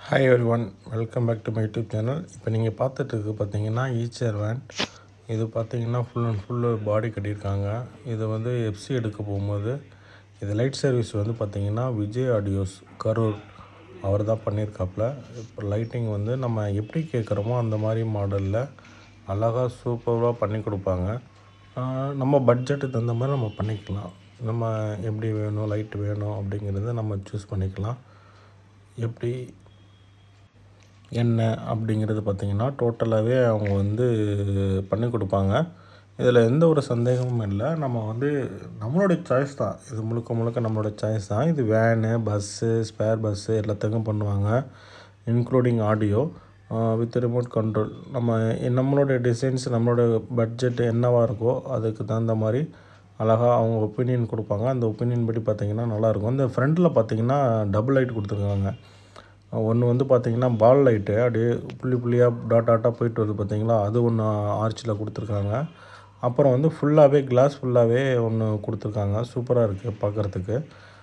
hi everyone welcome back to my YouTube channel இப்போ நீங்கள் பார்த்துட்டு இருக்கு பார்த்தீங்கன்னா ஈச்சர் வேன் இது பார்த்தீங்கன்னா ஃபுல் அண்ட் ஃபுல்லு பாடி கட்டியிருக்காங்க இது வந்து எஃப்சி எடுக்க போகும்போது இது லைட் சர்வீஸ் வந்து பார்த்தீங்கன்னா விஜய் ஆடியோஸ் கரூர் அவர் தான் பண்ணியிருக்காப்புல இப்போ லைட்டிங் வந்து நம்ம எப்படி கேட்குறோமோ அந்த மாதிரி மாடலில் அழகாக சூப்பராக பண்ணி கொடுப்பாங்க ஆஹ் நம்ம பட்ஜெட்டுக்கு தகுந்த மாதிரி நம்ம பண்ணிக்கலாம் நம்ம எப்படி வேணும் லைட் வேணும் அப்படிங்கிறத நம்ம சூஸ் பண்ணிக்கலாம் எப்படி என்ன அப்படிங்கிறது பார்த்திங்கன்னா டோட்டலாகவே அவங்க வந்து பண்ணி கொடுப்பாங்க இதில் எந்த ஒரு சந்தேகமும் இல்லை நம்ம வந்து நம்மளுடைய சாய்ஸ் தான் இது முழுக்க முழுக்க நம்மளோட சாய்ஸ் தான் இது வேனு பஸ்ஸு ஸ்பேர் பஸ்ஸு எல்லாத்துக்கும் பண்ணுவாங்க including audio with remote control நம்ம நம்மளுடைய டிசைன்ஸ் நம்மளோட பட்ஜெட் என்னவாக இருக்கோ அதுக்கு தகுந்த மாதிரி அழகாக அவங்க ஒப்பீனியன் கொடுப்பாங்க அந்த ஒப்பீனியன் படி பார்த்திங்கன்னா நல்லாயிருக்கும் இந்த ஃப்ரண்ட்டில் பார்த்திங்கன்னா டபுள் லைட் கொடுத்துருக்காங்க ஒன்று வந்து பார்த்திங்கன்னா பால் லைட்டு அப்படியே புள்ளி புள்ளியாக டாட் டாட்டாக போயிட்டு வருது பார்த்தீங்களா அது ஒன்று ஆர்ச்சில் கொடுத்துருக்காங்க அப்புறம் வந்து ஃபுல்லாகவே கிளாஸ் ஃபுல்லாகவே ஒன்று கொடுத்துருக்காங்க சூப்பராக இருக்குது பார்க்குறதுக்கு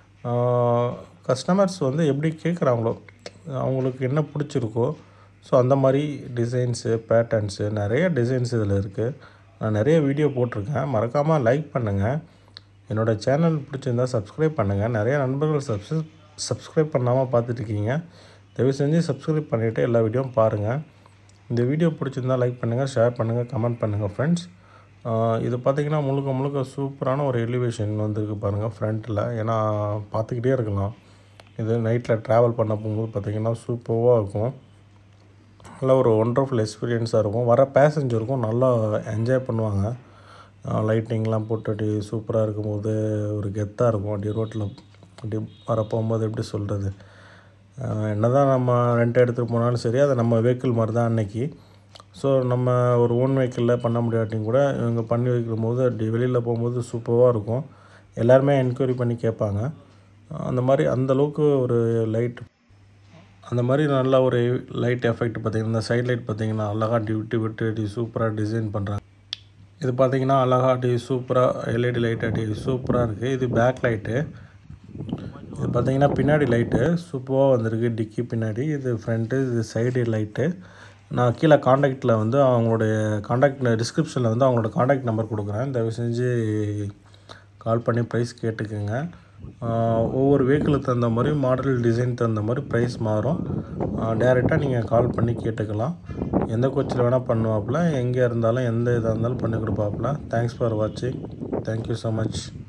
கஸ்டமர்ஸ் வந்து எப்படி கேட்குறாங்களோ அவங்களுக்கு என்ன பிடிச்சிருக்கோ ஸோ அந்த மாதிரி டிசைன்ஸு பேட்டர்ன்ஸு நிறைய டிசைன்ஸ் இதில் இருக்குது நான் நிறைய வீடியோ போட்டிருக்கேன் மறக்காமல் லைக் பண்ணுங்கள் என்னோடய சேனல் பிடிச்சிருந்தா சப்ஸ்கிரைப் பண்ணுங்கள் நிறைய நண்பர்கள் சப்ஸ் சப்ஸ்கிரைப் பண்ணாமல் பார்த்துட்ருக்கீங்க தயவு செஞ்சு சப்ஸ்கிரைப் பண்ணிவிட்டு எல்லா வீடியோவும் பாருங்கள் இந்த வீடியோ பிடிச்சிருந்தா லைக் பண்ணுங்கள் ஷேர் பண்ணுங்கள் கமெண்ட் பண்ணுங்கள் ஃப்ரெண்ட்ஸ் இது பார்த்திங்கன்னா முழுக்க முழுக்க சூப்பரான ஒரு எலிவேஷன் வந்திருக்கு பாருங்கள் ஃப்ரண்ட்டில் ஏன்னா பார்த்துக்கிட்டே இருக்கலாம் இது நைட்டில் ட்ராவல் பண்ண போகும்போது பார்த்திங்கன்னா சூப்பராக இருக்கும் நல்ல ஒரு ஒண்டர்ஃபுல் எக்ஸ்பீரியன்ஸாக இருக்கும் வர பேசஞ்சருக்கும் நல்லா என்ஜாய் பண்ணுவாங்க லைட்டிங்லாம் போட்டு அப்படி சூப்பராக இருக்கும்போது ஒரு கெத்தாக இருக்கும் அப்படி ரோட்டில் அப்படி வர போகும்போது எப்படி சொல்கிறது என்ன தான் நம்ம ரெண்ட் எடுத்துகிட்டு போனாலும் சரி அதை நம்ம வெஹிக்கிள் மாதிரி தான் அன்னைக்கு ஸோ நம்ம ஒரு ஓன் வெஹிக்கிளில் பண்ண முடியாட்டியும் கூட இவங்க பண்ணி வைக்கும் போது அப்படி வெளியில் போகும்போது சூப்பராக இருக்கும் எல்லாருமே என்கொயரி பண்ணி கேட்பாங்க அந்த மாதிரி அந்தளவுக்கு ஒரு லைட் அந்த மாதிரி நல்ல ஒரு லைட் எஃபெக்ட் பார்த்திங்கன்னா இந்த சைட் லைட் பார்த்திங்கன்னா அழகாக டிவிட்டி விட்டு அப்படி சூப்பராக டிசைன் பண்ணுறாங்க இது பார்த்திங்கன்னா அழகாக அப்படி சூப்பராக எல்இடி லைட் அப்படி சூப்பராக இருக்குது இது பேக் லைட்டு இது பார்த்திங்கன்னா பின்னாடி லைட்டு சூப்பராக வந்திருக்கு டிக்கி பின்னாடி இது ஃப்ரண்ட்டு இது சைடு லைட்டு நான் கீழே காண்டாக்டில் வந்து அவங்களுடைய காண்டாக்ட் டிஸ்கிரிப்ஷனில் வந்து அவங்களோட காண்டாக்ட் நம்பர் கொடுக்குறேன் தயவு செஞ்சு கால் பண்ணி ப்ரைஸ் கேட்டுக்கோங்க ஒவ்வொரு வெஹிக்கிளுக்கு தகுந்த மாதிரி மாடல் டிசைன் தகுந்த மாதிரி ப்ரைஸ் மாறும் டேரெக்டாக நீங்கள் கால் பண்ணி கேட்டுக்கலாம் எந்த கோச்சில் வேணால் பண்ணுவாப்புல எங்கே இருந்தாலும் எந்த இதாக இருந்தாலும் பண்ணி கொடுப்பாப்புல தேங்க்ஸ் ஃபார் வாட்சிங் தேங்க்யூ ஸோ மச்